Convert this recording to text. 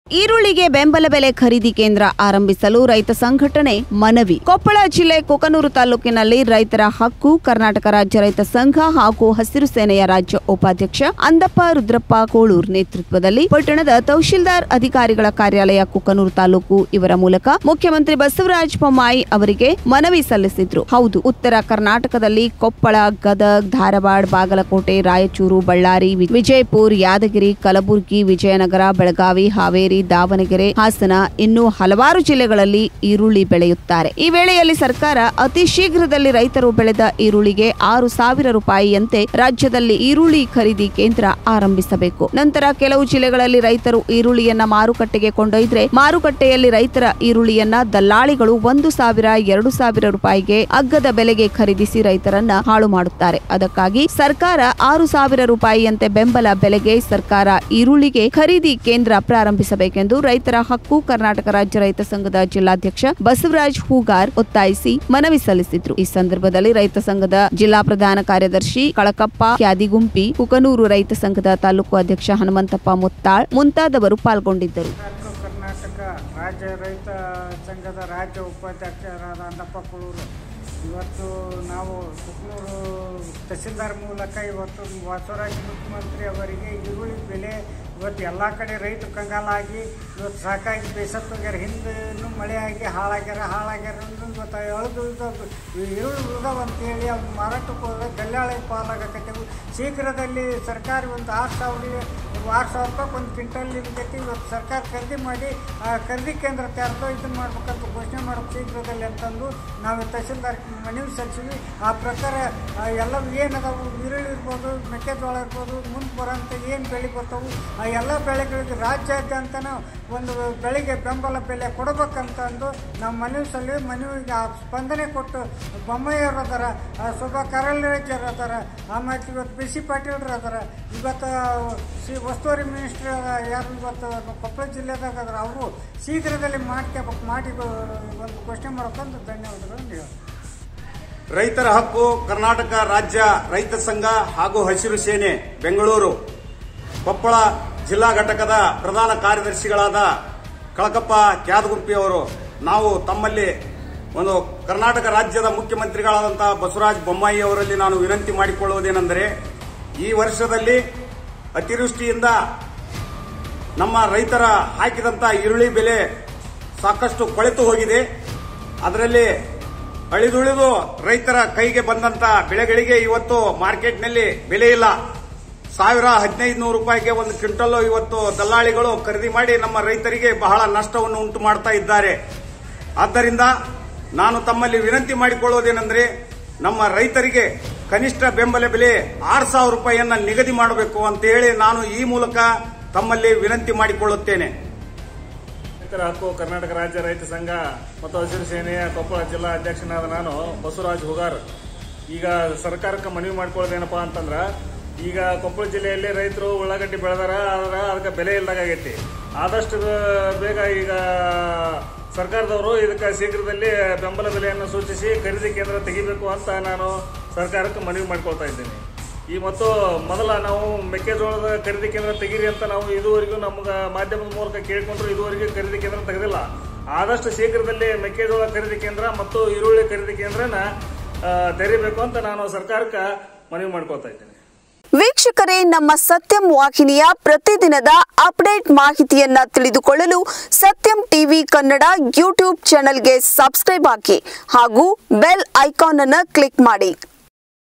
ಈರುಳ್ಳಿಗೆ ಬೆಂಬಲ ಬೆಲೆ ಖರೀದಿ ಕೇಂದ್ರ ಆರಂಭಿಸಲು ರೈತ ಸಂಘಟನೆ ಮನವಿ ಕೊಪ್ಪಳ ಜಿಲ್ಲೆ ಕುಕನೂರು ತಾಲೂಕಿನಲ್ಲಿ ರೈತರ ಹಕ್ಕು ಕರ್ನಾಟಕ ರಾಜ್ಯ ರೈತ ಸಂಘ ಹಾಗೂ ಹಸಿರು ಸೇನೆಯ ರಾಜ್ಯ ಉಪಾಧ್ಯಕ್ಷ ಅಂದಪ್ಪ ರುದ್ರಪ್ಪ ಕೋಳೂರ್ ನೇತೃತ್ವದಲ್ಲಿ ಪಟ್ಟಣದ ತಹಶೀಲ್ದಾರ್ ಅಧಿಕಾರಿಗಳ ಕಾರ್ಯಾಲಯ ಕುಕನೂರು ತಾಲೂಕು ಇವರ ಮೂಲಕ ಮುಖ್ಯಮಂತ್ರಿ ಬಸವರಾಜ ಬೊಮ್ಮಾಯಿ ಅವರಿಗೆ ಮನವಿ ಸಲ್ಲಿಸಿದ್ರು ಹೌದು ಉತ್ತರ ಕರ್ನಾಟಕದಲ್ಲಿ ಕೊಪ್ಪಳ ಗದಗ್ ಧಾರವಾಡ ಬಾಗಲಕೋಟೆ ರಾಯಚೂರು ಬಳ್ಳಾರಿ ವಿ- ವಿಜಯಪುರ ಯಾದಗಿರಿ ಕಲಬುರಗಿ ವಿಜಯನಗರ ಬೆಳಗಾವಿ ಹಾವೇರಿ ದಾವಣಗೆರೆ ಹಾಸನ ಇನ್ನೂ ಹಲವಾರು ಜಿಲ್ಲೆಗಳಲ್ಲಿ ಈರುಳ್ಳಿ ಬೆಳೆಯುತ್ತಾರೆ ಈ ವೇಳೆಯಲ್ಲಿ ಸರ್ಕಾರ ಅತಿ ಶೀಘ್ರದಲ್ಲಿ ರೈತರು ಬೆಳೆದ ಈರುಳ್ಳಿಗೆ ಆರು ಸಾವಿರ ರೂಪಾಯಿಯಂತೆ ರಾಜ್ಯದಲ್ಲಿ ಈರುಳ್ಳಿ ಖರೀದಿ ಕೇಂದ್ರ ಆರಂಭಿಸಬೇಕು ನಂತರ ಕೆಲವು ಜಿಲ್ಲೆಗಳಲ್ಲಿ ರೈತರು ಈರುಳ್ಳಿಯನ್ನ ಮಾರುಕಟ್ಟೆಗೆ ಕೊಂಡೊಯ್ದ್ರೆ ಮಾರುಕಟ್ಟೆಯಲ್ಲಿ ರೈತರ ಈರುಳ್ಳಿಯನ್ನ ದಲ್ಲಾಳಿಗಳು ಒಂದು ಸಾವಿರ ಎರಡು ಸಾವಿರ ರೂಪಾಯಿಗೆ ಅಗ್ಗದ ಬೆಲೆಗೆ ಖರೀದಿಸಿ ರೈತರನ್ನ ಹಾಳು ಮಾಡುತ್ತಾರೆ ಅದಕ್ಕಾಗಿ ಸರ್ಕಾರ ಆರು ಸಾವಿರ ರೂಪಾಯಿಯಂತೆ ಬೆಂಬಲ ಬೆಲೆಗೆ ಸರ್ಕಾರ ಈರುಳ್ಳಿಗೆ ಖರೀದಿ ಕೇಂದ್ರ ಪ್ರಾರಂಭಿಸಬೇಕೆಂದು ರೈತರ ಹಕ್ಕು ಕರ್ನಾಟಕ ರಾಜ್ಯ ರೈತ ಸಂಘದ ಜಿಲ್ಲಾಧ್ಯಕ್ಷ ಬಸವರಾಜ್ ಹೂಗಾರ್ ಒತ್ತಾಯಿಸಿ ಮನವಿ ಸಲ್ಲಿಸಿದ್ರು ಈ ಸಂದರ್ಭದಲ್ಲಿ ರೈತ ಸಂಘದ ಜಿಲ್ಲಾ ಪ್ರಧಾನ ಕಾರ್ಯದರ್ಶಿ ಕಳಕಪ್ಪ ಕ್ಯಾದಿಗುಂಪಿ ಕುಕನೂರು ರೈತ ಸಂಘದ ತಾಲೂಕು ಅಧ್ಯಕ್ಷ ಹನುಮಂತಪ್ಪ ಮುತ್ತಾಳ್ ಮುಂತಾದವರು ಪಾಲ್ಗೊಂಡಿದ್ದರು ಕರ್ನಾಟಕ ಕರ್ನಾಟಕ ರಾಜ್ಯ ರೈತ ಸಂಘದ ರಾಜ್ಯ ಉಪಾಧ್ಯಕ್ಷರಾದ ಅಂದಪ್ಪ ಕುಳೂರು ಇವತ್ತು ನಾವು ಕುಕ್ನೂರು ತಹಸೀಲ್ದಾರ್ ಮೂಲಕ ಇವತ್ತು ಬಸವರಾಜ ಮುಖ್ಯಮಂತ್ರಿ ಅವರಿಗೆ ಈರುಳ್ಳಿ ಬೆಲೆ ಇವತ್ತು ಎಲ್ಲ ಕಡೆ ರೈತರು ಕಂಗಾಲಾಗಿ ಇವತ್ತು ಸಾಕಾಗಿ ಬೇಸತ್ತೋಗ್ಯಾರ ಹಿಂದೂ ಮಳೆ ಆಗಿ ಹಾಳಾಗ್ಯಾರ ಹಾಳಾಗ್ಯಾರ ಅಂದ್ರೆ ಇವತ್ತು ಎಳೆದು ಈರುಳ್ಳಿ ಉಳ್ದಾವ ಅಂತೇಳಿ ಅವ್ರು ಮಾರಾಟಕ್ಕೆ ಹೋದ್ರೆ ದಲ್ಲಾಳಿ ಪಾಲಾಗಕತ್ತೇವು ಶೀಘ್ರದಲ್ಲಿ ಸರ್ಕಾರ ಒಂದು ಆರು ಸಾವಿರ ಆರು ಸಾವಿರ ರೂಪಾಯಿ ಒಂದು ಕ್ವಿಂಟಲ್ ನಿಲ್ತೈತಿ ಇವತ್ತು ಸರ್ಕಾರ ಖರೀದಿ ಮಾಡಿ ಆ ಖರೀದಿ ಕೇಂದ್ರ ತೆರೆದು ಇದನ್ನ ಮಾಡ್ಬೇಕಂತ ಘೋಷಣೆ ಮಾಡೋದು ಶೀಘ್ರದಲ್ಲಿ ಅಂತಂದು ನಾವು ತಹಸೀಲ್ದಾರ್ ಮನವಿ ಸಲ್ಲಿಸಿವಿ ಆ ಪ್ರಕಾರ ಆ, ಎಲ್ಲವೂ ಏನದಾವು ಈರುಳ್ಳಿ ಇರ್ಬೋದು ಮೆಕ್ಕೆಜೋಳ ಇರ್ಬೋದು ಮುಂದೆ ಬರೋಂಥ ಏನು ಬೆಳೆ ಬರ್ತಾವು ಆ ಎಲ್ಲ ಬೆಳೆಗಳಿಗೆ ರಾಜ್ಯಾದ್ಯಂತನೂ ಒಂದು ಬೆಳೆಗೆ ಬೆಂಬಲ ಬೆಲೆ ಕೊಡಬೇಕಂತಂದು ನಾವು ಮನವಿ ಸಲ್ಲಿ ಮನವಿಗೆ ಆ ಸ್ಪಂದನೆ ಕೊಟ್ಟು ಬೊಮ್ಮಾಯಿಯವ್ರು ಅದಾರ ಆ, ಶೋಭಾ ಕರಲ್ರಾಜರ್ ಅದಾರ ಆಮೇಲೆ ಇವತ್ತು ಬಿ ಸಿ ಪಾಟೀಲ್ರು ಅದಾರ ಇವತ್ತು ಸಿ ಉಸ್ತುವಾರಿ ಮಿನಿಸ್ಟರ್ ಯಾರು ಇವತ್ತು ಕೊಪ್ಪಳ ಜಿಲ್ಲೆದಾಗ ಅದಾರ ಅವರು ಶೀಘ್ರದಲ್ಲಿ ಮಾಡ್ಕೋಬೇಕು ಮಾಡಿ ಒಂದು ಘೋಷಣೆ ಮಾಡ್ಕೊಂಡು ಧನ್ಯವಾದಗಳು ಹೇಳಿ ರೈತರ ಹಕ್ಕು ಕರ್ನಾಟಕ ರಾಜ್ಯ ರೈತ ಸಂಘ ಹಾಗೂ ಹಸಿರು ಸೇನೆ ಬೆಂಗಳೂರು ಕೊಪ್ಪಳ ಜಿಲ್ಲಾ ಘಟಕದ ಪ್ರಧಾನ ಕಾರ್ಯದರ್ಶಿಗಳಾದ ಕಳಕಪ್ಪ ಕ್ಯಾದಗುಂಪಿ ಅವರು ನಾವು ತಮ್ಮಲ್ಲಿ ಒಂದು ಕರ್ನಾಟಕ ರಾಜ್ಯದ ಮುಖ್ಯಮಂತ್ರಿಗಳಾದಂತಹ ಬಸವರಾಜ ಬೊಮ್ಮಾಯಿ ಅವರಲ್ಲಿ ನಾನು ವಿನಂತಿ ಮಾಡಿಕೊಳ್ಳುವುದೇನೆಂದರೆ ಈ ವರ್ಷದಲ್ಲಿ ಅತಿವೃಷ್ಟಿಯಿಂದ ನಮ್ಮ ರೈತರ ಹಾಕಿದಂತ ಈರುಳ್ಳಿ ಬೆಲೆ ಸಾಕಷ್ಟು ಕೊಳೆತು ಹೋಗಿದೆ ಅದರಲ್ಲಿ ಅಳಿದುಳಿದು ರೈತರ ಕೈಗೆ ಬಂದಂತ ಬೆಳೆಗಳಿಗೆ ಇವತ್ತು ಮಾರ್ಕೆಟ್ನಲ್ಲಿ ಬೆಲೆ ಇಲ್ಲ ಸಾವಿರ ಹದಿನೈದು ನೂರು ರೂಪಾಯಿಗೆ ಒಂದು ಕ್ವಿಂಟಲ್ ಇವತ್ತು ದಲ್ಲಾಳಿಗಳು ಖರೀದಿ ಮಾಡಿ ನಮ್ಮ ರೈತರಿಗೆ ಬಹಳ ನಷ್ಟವನ್ನು ಉಂಟು ಮಾಡ್ತಾ ಇದ್ದಾರೆ ಆದ್ದರಿಂದ ನಾನು ತಮ್ಮಲ್ಲಿ ವಿನಂತಿ ಮಾಡಿಕೊಳ್ಳುವುದೇನೆಂದರೆ ನಮ್ಮ ರೈತರಿಗೆ ಕನಿಷ್ಠ ಬೆಂಬಲ ಬೆಲೆ ಆರು ಸಾವಿರ ರೂಪಾಯಿಯನ್ನ ನಿಗದಿ ಮಾಡಬೇಕು ಅಂತ ಹೇಳಿ ನಾನು ಈ ಮೂಲಕ ತಮ್ಮಲ್ಲಿ ವಿನಂತಿ ಮಾಡಿಕೊಳ್ಳುತ್ತೇನೆ ರೈತರ ಹಕ್ಕು ಕರ್ನಾಟಕ ರಾಜ್ಯ ರೈತ ಸಂಘ ಮತ್ತು ಹಸಿರು ಸೇನೆಯ ಕೊಪ್ಪಳ ಜಿಲ್ಲಾ ಅಧ್ಯಕ್ಷನಾದ ನಾನು ಬಸವರಾಜ್ ಹುಗಾರ್ ಈಗ ಸರ್ಕಾರಕ್ಕೆ ಮನವಿ ಮಾಡ್ಕೊಳ್ಳೋದೇನಪ್ಪಾ ಅಂತಂದ್ರ ಈಗ ಕೊಪ್ಪಳ ಜಿಲ್ಲೆಯಲ್ಲಿ ರೈತರು ಉಳ್ಳಾಗಡ್ಡಿ ಬೆಳೆದಾರ ಆದ್ರೆ ಅದಕ್ಕೆ ಬೆಲೆ ಇಲ್ದಾಗೈತಿ ಆದಷ್ಟು ಬೇಗ ಈಗ ಸರ್ಕಾರದವರು ಇದಕ್ಕೆ ಶೀಘ್ರದಲ್ಲಿ ಬೆಂಬಲ ಬೆಲೆಯನ್ನು ಸೂಚಿಸಿ ಖರೀದಿ ಕೇಂದ್ರ ತೆಗಿಬೇಕು ಅಂತ ನಾನು ಸರ್ಕಾರಕ್ಕೆ ಮನವಿ ಮಾಡ್ಕೊಳ್ತಾ ಇದ್ದೇನೆ ಈ ಮತ್ತು ಮೊದಲ ನಾವು ಮೆಕ್ಕೆಜೋಳದ ಖರೀದಿ ಕೇಂದ್ರ ತೆಗೀರಿ ಅಂತ ನಾವು ಇದುವರೆಗೂ ನಮ್ಗೆ ಮಾಧ್ಯಮದ ಮೂಲಕ ಕೇಳಿಕೊಂಡ್ರು ಇದುವರೆಗೂ ಖರೀದಿ ಕೇಂದ್ರ ತೆಗೆದಿಲ್ಲ ಆದಷ್ಟು ಶೀಘ್ರದಲ್ಲಿ ಮೆಕ್ಕೆಜೋಳ ಖರೀದಿ ಕೇಂದ್ರ ಮತ್ತು ಈರುಳ್ಳಿ ಖರೀದಿ ಕೇಂದ್ರನ ಆ, ತೆರೀಬೇಕು ಅಂತ ನಾನು ಸರ್ಕಾರಕ್ಕೆ ಮನವಿ ಮಾಡ್ಕೊಳ್ತಾ ಇದ್ದೇನೆ ವೀಕ್ಷಕರೇ ನಮ್ಮ ಸತ್ಯಂ ವಾಹಿನಿಯ ಪ್ರತಿದಿನದ ಅಪ್ಡೇಟ್ ಮಾಹಿತಿಯನ್ನ ತಿಳಿದುಕೊಳ್ಳಲು ಸತ್ಯಂ ಟಿವಿ ಕನ್ನಡ ಯೂಟ್ಯೂಬ್ ಚಾನೆಲ್ಗೆ ಸಬ್ಸ್ಕ್ರೈಬ್ ಹಾಕಿ ಹಾಗೂ ಬೆಲ್ ಐಕಾನ್ ಅನ್ನು ಕ್ಲಿಕ್ ಮಾಡಿ